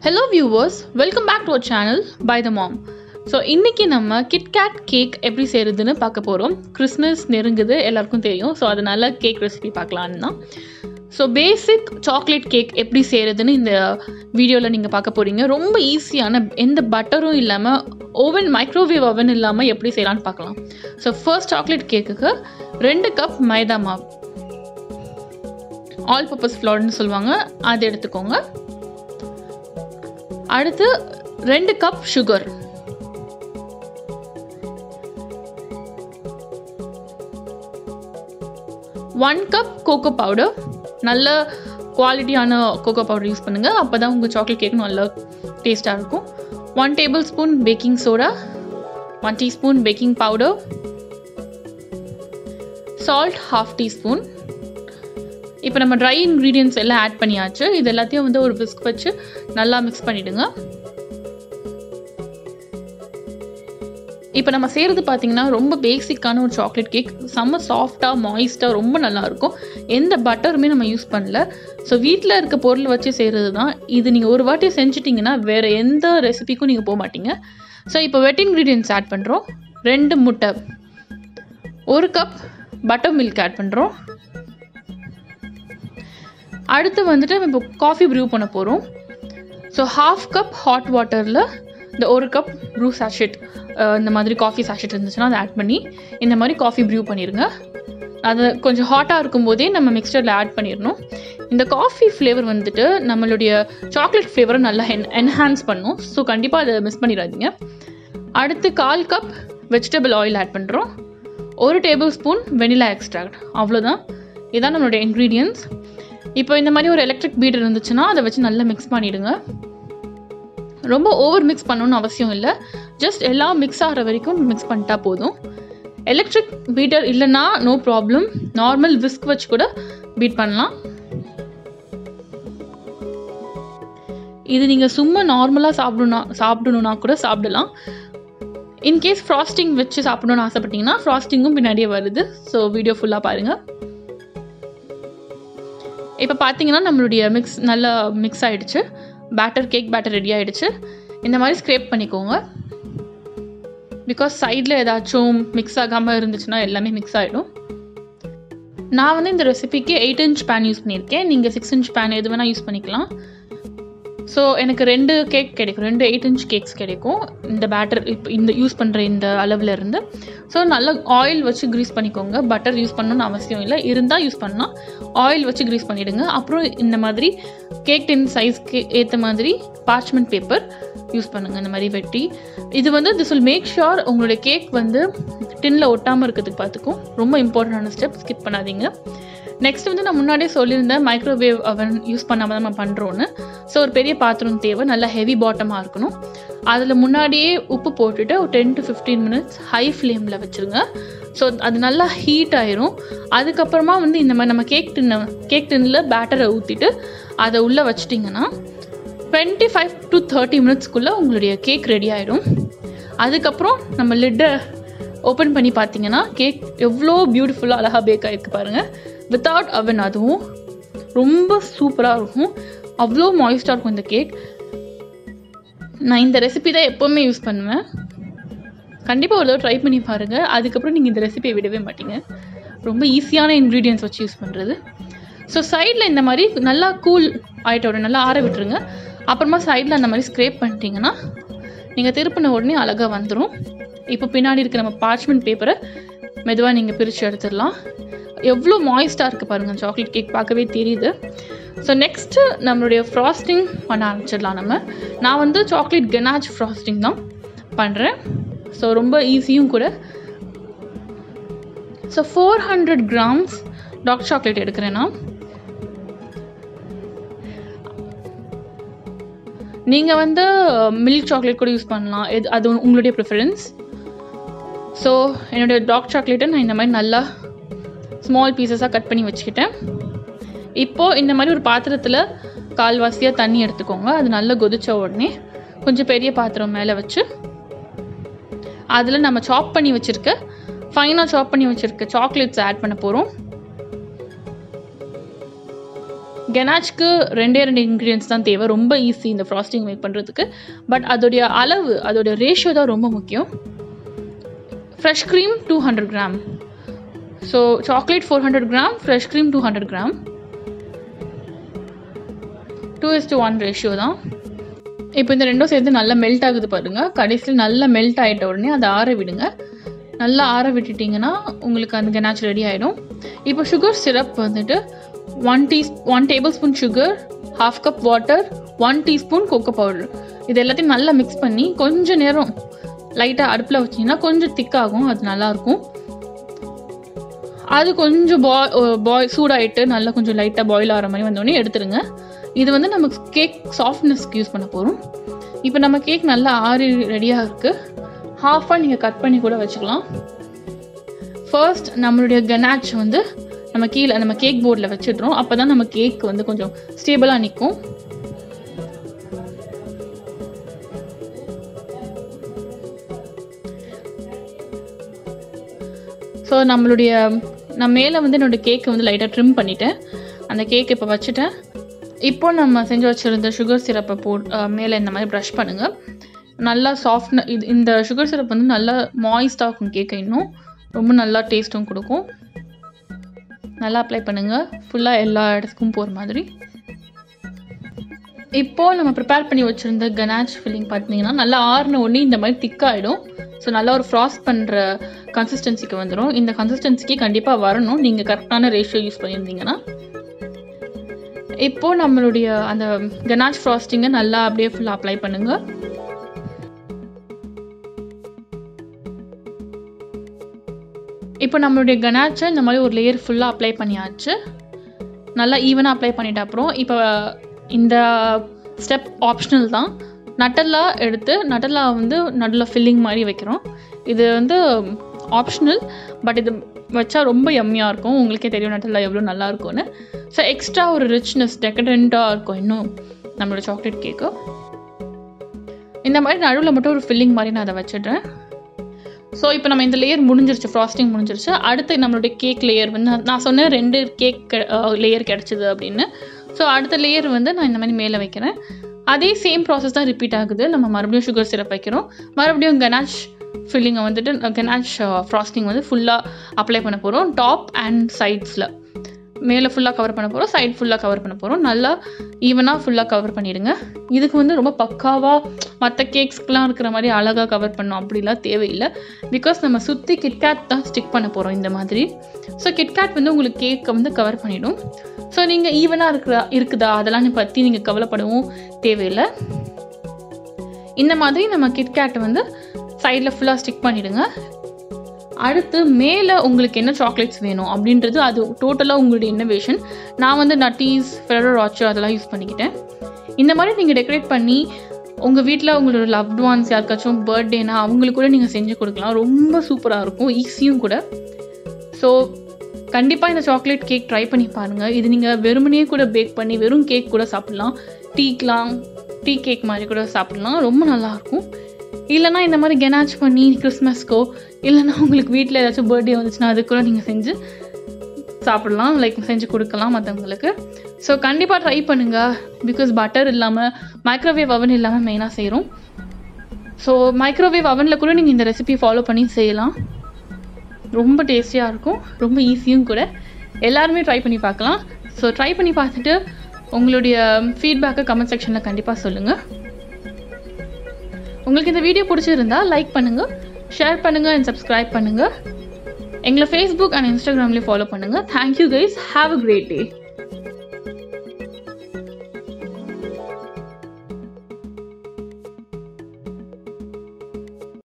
hello viewers welcome back to our channel by the mom so இன்றைக்கி நம்ம KitKat cake எப்படி செய்கிறதுன்னு பார்க்க போகிறோம் கிறிஸ்மஸ் நெருங்குது எல்லாருக்கும் தெரியும் ஸோ அதனால் கேக் ரெசிபி பார்க்கலான்னு தான் ஸோ பேசிக் சாக்லேட் கேக் எப்படி செய்கிறதுன்னு இந்த வீடியோவில் நீங்கள் பார்க்க போகிறீங்க ரொம்ப ஈஸியான எந்த பட்டரும் இல்லாமல் ஓவன் மைக்ரோவேவ் ஓவன் இல்லாமல் எப்படி செய்யலான்னு பார்க்கலாம் ஸோ ஃபர்ஸ்ட் சாக்லேட் கேக்குக்கு ரெண்டு கப் மைதா மாவு ஆல் பர்பஸ் ஃப்ளார்னு சொல்லுவாங்க அது எடுத்துக்கோங்க அடுத்து ரெண்டு cup sugar one cup cocoa powder நல்ல குவாலிட்டியான கோகோ பவுடர் யூஸ் பண்ணுங்கள் அப்போ தான் உங்கள் சாக்லேட் கேக் நல்லா டேஸ்ட்டாக இருக்கும் one tablespoon baking soda one teaspoon baking powder salt half teaspoon இப்போ நம்ம ட்ரை இன்க்ரீடியன்ஸ் எல்லாம் ஆட் பண்ணியாச்சு இது எல்லாத்தையும் வந்து ஒரு விஸ்க் வச்சு நல்லா மிக்ஸ் பண்ணிவிடுங்க இப்போ நம்ம செய்கிறது பார்த்தீங்கன்னா ரொம்ப பேசிக்கான ஒரு சாக்லேட் கேக் செம்ம சாஃப்டாக மாய்ஸ்ட்டாக ரொம்ப நல்லாயிருக்கும் எந்த பட்டருமே நம்ம யூஸ் பண்ணல ஸோ வீட்டில் இருக்க பொருள் வச்சு செய்கிறது தான் இது நீங்கள் ஒரு வாட்டி செஞ்சிட்டிங்கன்னா வேறு எந்த ரெசிபிக்கும் நீங்கள் போக மாட்டீங்க ஸோ இப்போ வெட் இன்க்ரீடியன்ஸ் ஆட் பண்ணுறோம் ரெண்டு முட்டை ஒரு கப் பட்டர் மில்க் ஆட் பண்ணுறோம் அடுத்து வந்துட்டு நம்ம இப்போ காஃபி ப்ரூ பண்ண போகிறோம் ஸோ ஹாஃப் கப் ஹாட் வாட்டரில் இந்த ஒரு கப் ப்ரூ சாஷெட் இந்த மாதிரி காஃபி சாஷெட் இருந்துச்சுன்னா அதை ஆட் பண்ணி இந்த மாதிரி காஃபி ப்ரூ பண்ணிடுங்க அது கொஞ்சம் ஹாட்டாக இருக்கும்போதே நம்ம மிக்சரில் ஆட் பண்ணிடணும் இந்த காஃபி ஃப்ளேவர் வந்துட்டு நம்மளுடைய சாக்லேட் ஃப்ளேவரை நல்லா என் என்ஹான்ஸ் பண்ணும் ஸோ கண்டிப்பாக அதை மிஸ் பண்ணிடாதீங்க அடுத்து கால் கப் வெஜிடபிள் ஆயில் ஆட் பண்ணுறோம் ஒரு டேபிள் ஸ்பூன் வெனிலா எக்ஸ்ட்ராக்ட் அவ்வளோதான் இதான் நம்மளுடைய இன்க்ரீடியன்ஸ் இப்போ இந்த மாதிரி ஒரு எலக்ட்ரிக் பீடர் இருந்துச்சுன்னா அதை வச்சு நல்லா மிக்ஸ் பண்ணிவிடுங்க ரொம்ப ஓவர் மிக்ஸ் பண்ணணும்னு அவசியம் இல்லை ஜஸ்ட் எல்லாம் மிக்ஸ் ஆகிற வரைக்கும் மிக்ஸ் பண்ணிட்டா போதும் எலக்ட்ரிக் பீட்டர் இல்லைன்னா நோ ப்ராப்ளம் நார்மல் விஸ்க் வச்சு கூட பீட் பண்ணலாம் இது நீங்கள் சும்மா நார்மலாக சாப்பிடணும்னா சாப்பிடணுன்னா கூட சாப்பிடலாம் இன்கேஸ் ஃப்ராஸ்டிங் வச்சு சாப்பிடணும்னு ஆசைப்பட்டீங்கன்னா ஃப்ராஸ்டிங்கும் பின்னாடியே வருது ஸோ வீடியோ ஃபுல்லாக பாருங்கள் இப்போ பார்த்தீங்கன்னா நம்மளுடைய மிக்ஸ் நல்லா மிக்ஸ் ஆகிடுச்சு பேட்டர் கேக் பேட்டர் ரெடி ஆகிடுச்சு இந்த மாதிரி ஸ்க்ரேப் பண்ணிக்கோங்க பிகாஸ் சைடில் ஏதாச்சும் மிக்ஸ் ஆகாமல் இருந்துச்சுன்னா எல்லாமே மிக்ஸ் ஆகிடும் நான் வந்து இந்த ரெசிபிக்கு எயிட் இன்ச் பேன் யூஸ் பண்ணியிருக்கேன் நீங்கள் சிக்ஸ் இன்ச் பேன் எது வேணால் யூஸ் பண்ணிக்கலாம் ஸோ எனக்கு ரெண்டு கேக் கிடைக்கும் ரெண்டு எயிட் இன்ச் கேக்ஸ் கிடைக்கும் இந்த பேட்டர் இப்போ இந்த யூஸ் பண்ணுற இந்த அளவில் இருந்து ஸோ நல்லா ஆயில் வச்சு க்ரீஸ் பண்ணிக்கோங்க பட்டர் யூஸ் பண்ணணும்னு அவசியம் இல்லை இருந்தால் யூஸ் பண்ணால் ஆயில் வச்சு க்ரீஸ் பண்ணிவிடுங்க அப்புறம் இந்த மாதிரி கேக் டின் சைஸ்க்கு ஏற்ற மாதிரி பார்ச்மெண்ட் பேப்பர் யூஸ் பண்ணுங்கள் இந்த மாதிரி வெட்டி இது வந்து திஸ் வில் மேக் ஷுர் உங்களுடைய கேக் வந்து டின்னில் ஒட்டாமல் இருக்கிறதுக்கு பார்த்துக்கும் ரொம்ப இம்பார்ட்டண்டான ஸ்டெப் ஸ்கிப் பண்ணாதீங்க நெக்ஸ்ட் வந்து நான் முன்னாடியே சொல்லியிருந்தேன் மைக்ரோவேவ் அவன் யூஸ் பண்ணாமல் தான் நம்ம பண்ணுறோன்னு ஸோ ஒரு பெரிய பாத்திரம் தேவை நல்லா ஹெவி பாட்டமாக இருக்கணும் அதில் முன்னாடியே உப்பு போட்டுட்டு ஒரு ten to fifteen minutes high ஃப்ளேமில் வச்சுருங்க ஸோ அது நல்லா ஹீட் ஆயிரும் அதுக்கப்புறமா வந்து இந்த மாதிரி நம்ம கேக் டின்னை கேக் டின்னில் பேட்டரை ஊற்றிட்டு அதை உள்ளே வச்சிட்டிங்கன்னா டுவெண்ட்டி ஃபைவ் டு தேர்ட்டி மினிட்ஸ்க்குள்ளே உங்களுடைய கேக் ரெடி ஆகிடும் அதுக்கப்புறம் நம்ம லிட்டை ஓப்பன் பண்ணி பார்த்தீங்கன்னா கேக் எவ்வளோ பியூட்டிஃபுல்லாக அழகாக பேக் ஆகிருக்கு பாருங்கள் வித்தவுட் அவன் அதுவும் ரொம்ப சூப்பராக இருக்கும் அவ்வளோ மாய்ஸ்டாக இருக்கும் இந்த கேக் நான் இந்த ரெசிபி தான் எப்போவுமே யூஸ் பண்ணுவேன் கண்டிப்பாக ஒரு தடவை ட்ரை பண்ணி பாருங்கள் அதுக்கப்புறம் நீங்கள் இந்த ரெசிபியை விடவே மாட்டீங்க ரொம்ப ஈஸியான இன்க்ரீடியன்ஸ் வச்சு யூஸ் பண்ணுறது ஸோ சைடில் இந்த மாதிரி நல்லா கூல் ஆகிட்ட நல்லா ஆற விட்டுருங்க அப்புறமா சைடில் அந்த மாதிரி ஸ்க்ரேப் பண்ணிட்டீங்கன்னா நீங்கள் திருப்பின உடனே அழகாக வந்துடும் இப்போ பின்னாடி இருக்க நம்ம பார்ச்மெண்ட் பேப்பரை மெதுவாக நீங்கள் பிரித்து எடுத்துடலாம் எவ்வளோ மாய்ஸ்டாக இருக்குது பாருங்கள் சாக்லேட் கேக் பார்க்கவே தெரியுது ஸோ நெக்ஸ்ட்டு நம்மளுடைய ஃப்ராஸ்டிங் பண்ண ஆரம்பிச்சிடலாம் நம்ம நான் வந்து சாக்லேட் கெனாஜ் ஃப்ராஸ்டிங் தான் பண்ணுறேன் ஸோ ரொம்ப ஈஸியும் கூட so four hundred grams dark chocolate எடுக்கிறேன் நான் நீங்கள் வந்து மில்க் சாக்லேட் கூட யூஸ் பண்ணலாம் எது அது உங்களுடைய ப்ரிஃபரன்ஸ் ஸோ என்னுடைய டார்க் சாக்லேட்டை நான் இந்த மாதிரி நல்லா ஸ்மால் பீசஸாக கட் பண்ணி வச்சுக்கிட்டேன் இப்போது இந்த மாதிரி ஒரு பாத்திரத்தில் கால்வாசியாக தண்ணி எடுத்துக்கோங்க அது நல்லா கொதித்த உடனே கொஞ்சம் பெரிய பாத்திரம் மேலே வச்சு அதில் நம்ம சாப் பண்ணி வச்சுருக்க ஃபைனாக சாப் பண்ணி வச்சுருக்க சாக்லேட்ஸ் ஆட் பண்ண போகிறோம் கெனாச்க்கு ரெண்டே ரெண்டு இன்க்ரீடியன்ஸ் தான் தேவை ரொம்ப ஈஸி இந்த ஃப்ராஸ்டிங் மேக் பண்ணுறதுக்கு பட் அதோடைய அளவு அதோடைய ரேஷியோ தான் ரொம்ப முக்கியம் fresh cream two hundred gram so chocolate four hundred gram fresh cream two hundred gram two is to one ratio தான் இப்போ இந்த ரெண்டும் சேர்த்து நல்லா மெல்ட் ஆகுது பாருங்கள் கடைசியில் நல்லா மெல்ட் ஆகிட்ட உடனே அதை ஆற விடுங்க நல்லா ஆற விட்டுட்டிங்கன்னா உங்களுக்கு அந்த கெனாச் ரெடி ஆகிடும் இப்போ சுகர் சிரப் வந்துட்டு one tea one tablespoon sugar half cup water one teaspoon cocoa powder இது எல்லாத்தையும் நல்லா மிக்ஸ் பண்ணி கொஞ்சம் நேரம் லைட்டாக அடுப்பில் வச்சிங்கன்னா கொஞ்சம் திக்காகும் அது நல்லாயிருக்கும் அது கொஞ்சம் பாய் பாய் சூடாயிட்டு நல்லா கொஞ்சம் லைட்டாக பாயில் ஆகிற மாதிரி வந்தோடனே எடுத்துருங்க இது வந்து நம்ம கேக் சாஃப்ட்னஸ்க்கு யூஸ் பண்ண போகிறோம் இப்போ நம்ம கேக் நல்லா ஆறி ரெடியாக இருக்குது ஹாஃபாக நீங்கள் கட் பண்ணி கூட வச்சுக்கலாம் ஃபர்ஸ்ட் நம்மளுடைய கனாச் வந்து நம்ம கீழே நம்ம கேக் போர்டில் வச்சிடுறோம் அப்போ தான் நம்ம கேக் வந்து கொஞ்சம் ஸ்டேபிளாக நிற்கும் ஸோ நம்மளுடைய நான் மேலே வந்து என்னோடய கேக்கை வந்து லைட்டாக ட்ரிம் பண்ணிட்டேன் அந்த கேக் இப்போ வச்சுட்டேன் இப்போ நம்ம செஞ்சு வச்சுருந்த சுகர் சிரப்பை போட் மேலே இந்த மாதிரி ப்ரஷ் பண்ணுங்கள் நல்லா சாஃப்ட் இது இந்த சுகர் சிரப் வந்து நல்லா மாய்ஸ்டாக இருக்கும் கேக்கை இன்னும் ரொம்ப நல்லா டேஸ்ட்டும் கொடுக்கும் நல்லா அப்ளை பண்ணுங்கள் ஃபுல்லாக எல்லா இடத்துக்கும் போகிற மாதிரி இப்போது நம்ம ப்ரிப்பேர் பண்ணி வச்சுருந்த கனாச் ஃபில்லிங் பார்த்தீங்கன்னா நல்லா ஆறின உடனே இந்த மாதிரி திக்காகிடும் ஸோ நல்லா ஒரு ஃப்ராஸ்ட் பண்ணுற கன்சிஸ்டன்சிக்கு வந்துடும் இந்த கன்சிஸ்டன்சிக்கு கண்டிப்பாக வரணும் நீங்கள் கரெக்டான ரேஷியோ யூஸ் பண்ணியிருந்தீங்கன்னா இப்போது நம்மளுடைய அந்த கனாச் ஃப்ராஸ்டிங்கை நல்லா அப்படியே ஃபுல்லாக அப்ளை பண்ணுங்கள் இப்போ நம்மளுடைய கனாச்சை இந்த மாதிரி ஒரு லேயர் ஃபுல்லாக அப்ளை பண்ணியாச்சு நல்லா ஈவனாக அப்ளை பண்ணிட்ட அப்புறம் இப்போ இந்த ஸ்டெப் ஆப்ஷனல் தான் நட்டல்லா எடுத்து நட்டல்லா வந்து நடுவில் ஃபில்லிங் மாதிரி வைக்கிறோம் இது வந்து ஆப்ஷனல் பட் இது வச்சா ரொம்ப எம்மியாக இருக்கும் உங்களுக்கே தெரியும் நட்டல்லா எவ்வளோ நல்லா இருக்கும்னு ஸோ எக்ஸ்ட்ரா ஒரு ரிச்னஸ் டெக்கடெண்ட்டாக இருக்கும் இன்னும் நம்மளோட சாக்லேட் கேக்கு இந்த மாதிரி நடுவில் மட்டும் ஒரு ஃபில்லிங் மாதிரி நான் அதை வச்சிடுறேன் ஸோ இப்போ நம்ம இந்த லேயர் முடிஞ்சிருச்சு ஃப்ராஸ்டிங் முடிஞ்சிருச்சு அடுத்து நம்மளுடைய கேக் லேயர் வந்து நான் நான் சொன்னேன் ரெண்டு கேக் லேயர் கிடச்சிது அப்படின்னு ஸோ அடுத்த லேயர் வந்து நான் இந்த மாதிரி மேலே வைக்கிறேன் அதே சேம் ப்ராசஸ் தான் ரிப்பீட் ஆகுது நம்ம மறுபடியும் சுகர் சிரப் வைக்கிறோம் மறுபடியும் கனாஷ் ஃபில்லிங்கை வந்துட்டு கனாஷ் ஃப்ராஸ்டிங் வந்து ஃபுல்லாக அப்ளை பண்ண போகிறோம் டாப் அண்ட் சைட்ஸில் மேலே ஃபுல்லாக கவர் பண்ண போகிறோம் சைட் ஃபுல்லாக கவர் பண்ண போகிறோம் நல்லா ஈவனாக ஃபுல்லாக கவர் பண்ணிவிடுங்க இதுக்கு வந்து ரொம்ப பக்காவாக மற்ற கேக்ஸ்க்கெலாம் இருக்கிற மாதிரி அழகாக கவர் பண்ணோம் அப்படிலாம் தேவையில்லை பிகாஸ் நம்ம சுற்றி கிட்கேட் தான் ஸ்டிக் பண்ண போகிறோம் இந்த மாதிரி ஸோ கிட்கேட் வந்து உங்களுக்கு கேக்கை வந்து கவர் பண்ணிடும் ஸோ நீங்கள் ஈவனாக இருக்கிற இருக்குதா அதெல்லாம் பற்றி நீங்கள் கவலைப்படவும் தேவையில்லை இந்த மாதிரி நம்ம கிட்கேட்டை வந்து சைடில் ஃபுல்லாக ஸ்டிக் பண்ணிவிடுங்க அடுத்து மேலே உங்களுக்கு என்ன சாக்லேட்ஸ் வேணும் அப்படின்றது அது டோட்டலாக உங்களுடைய இன்னோவேஷன் நான் வந்து நட்டீஸ் ஃபெரோ ராச்சோ அதெல்லாம் யூஸ் பண்ணிக்கிட்டேன் இந்த மாதிரி நீங்கள் டெக்கரேட் பண்ணி உங்கள் வீட்டில் உங்களோட லவ்ட் ஒன்ஸ் யாருக்காச்சும் பர்த்டேனா அவங்களுக்கு கூட நீங்கள் செஞ்சு கொடுக்கலாம் ரொம்ப சூப்பராக இருக்கும் ஈஸியும் கூட ஸோ கண்டிப்பாக இந்த சாக்லேட் கேக் ட்ரை பண்ணி பாருங்கள் இது நீங்கள் வெறுமனே கூட பேக் பண்ணி வெறும் கேக் கூட சாப்பிட்லாம் டீக்கெலாம் டீ கேக் மாதிரி கூட சாப்பிட்லாம் ரொம்ப நல்லாயிருக்கும் இல்லைனா இந்த மாதிரி கெனாச் பண்ணி கிறிஸ்மஸ்க்கோ இல்லைனா உங்களுக்கு வீட்டில் ஏதாச்சும் பர்த்டே வந்துச்சுன்னா அது கூட நீங்கள் செஞ்சு சாப்பிடலாம் லைக் செஞ்சு கொடுக்கலாம் மற்றவங்களுக்கு ஸோ கண்டிப்பாக ட்ரை பண்ணுங்கள் பிகாஸ் பட்டர் இல்லாமல் மைக்ரோவேவ் அவன் இல்லாமல் மெயினாக செய்கிறோம் ஸோ மைக்ரோவேவ் அவனில் கூட நீங்கள் இந்த ரெசிபி ஃபாலோ பண்ணி செய்யலாம் ரொம்ப டேஸ்டியாக இருக்கும் ரொம்ப ஈஸியும் கூட எல்லாருமே ட்ரை பண்ணி பார்க்கலாம் ஸோ ட்ரை பண்ணி பார்த்துட்டு உங்களுடைய ஃபீட்பேக்கை கமெண்ட் செக்ஷனில் கண்டிப்பாக சொல்லுங்கள் உங்களுக்கு இந்த வீடியோ பிடிச்சிருந்தா லைக் பண்ணுங்கள் ஷேர் பண்ணுங்கள் அண்ட் சப்ஸ்கிரைப் பண்ணுங்கள் எங்களை ஃபேஸ்புக் அண்ட் இன்ஸ்டாகிராம்லேயும் ஃபாலோ பண்ணுங்கள் thank you guys have a great day